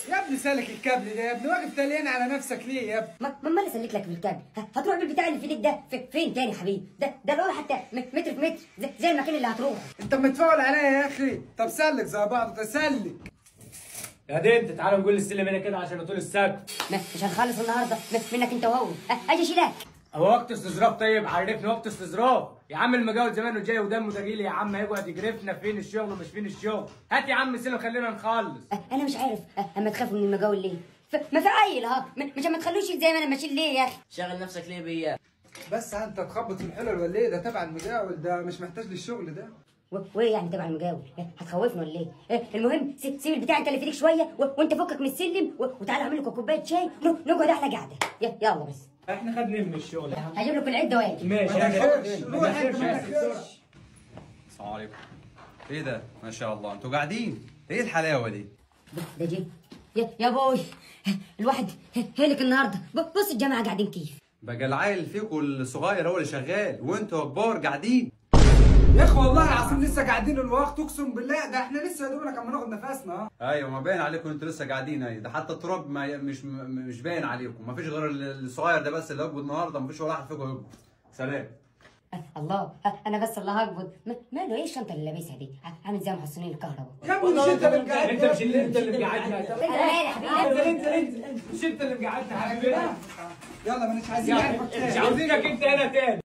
يا ابني سالك الكابل ده يا ابني واقف تلين على نفسك ليه يا ابني ما ما اللي سلك لك بالكابل ه- هتروح بالبتاع اللي في ايدك ده في- فين تاني يا حبيبي ده ده لو حتى م- متر في متر زي, زي المكان اللي هتروح انت متفاول عليا يا اخي طب سلك زي بعض تسلك يا دي انت تعالى نقول السلم هنا كده عشان طول السقف م- مش هنخلص النهارده م- منك انت وهو أ- اجي اشيلك هو وقت استظراف طيب عرفني وقت استظراف يا عم المجاول زمانه جاي ودمه تقيل يا عم هيقعد يجرفنا فين الشغل ومش فين الشغل هات يا عم السلم خلينا نخلص أ- انا مش عارف أ- اما تخافوا من المجاول ليه ف- ما في عيل ها م- مش ما تخلوش زي ما انا ماشي ليه يا اخي شغل نفسك ليه بيا بس انت تخبط في الحلل ولا ايه ده تبع المجاول ده مش محتاج للشغل ده و- وايه يعني تبع المجاول هتخوفنا ولا ايه إيه، المهم سيب سيب البتاع انت اللي في ايدك شويه و- وانت فكك من السلم و- وتعالى اعمل لكم كوبايه شاي ن- نقعد احلى قعده ي- يلا بس احنا خدنا من الشغل يا عم هجيب لكم العده واجي ماشي ما تاخرش ما روح انت تاخرش ما يا تاخرش السلام عليكم ايه ده ما شاء الله انتوا قاعدين ايه الحلاوه دي ده ده جه يا يا بوي الواحد هلك النهارده ب- بص الجماعه قاعدين كيف بقى العيل فيكم الصغير هو اللي شغال وانتوا كبار قاعدين يا اخي والله العظيم لسه قاعدين الوقت اقسم بالله ده احنا لسه يا دوبك اما ناخد نفسنا ايوه ما باين عليكم انتوا لسه قاعدين اهي ده حتى التراب ما مش م- مش باين عليكم ما فيش غير ال- الصغير ده بس اللي هيقبض النهارده ما فيش ولا واحد فيكم هيقبض سلام الله انا بس اللي هقبض م- ماله ايه الشنطه اللي لابسها دي عامل زي محصلين الكهرباء يا ابني مش انت اللي مقعد انت مش اللي انت اللي مقعدنا انا مالي يا حبيبي انت انت انت مش انت اللي مقعدنا يا حبيبي يلا ما مش عايزين مش نعرفك تاني. عاوزينك انت هنا تاني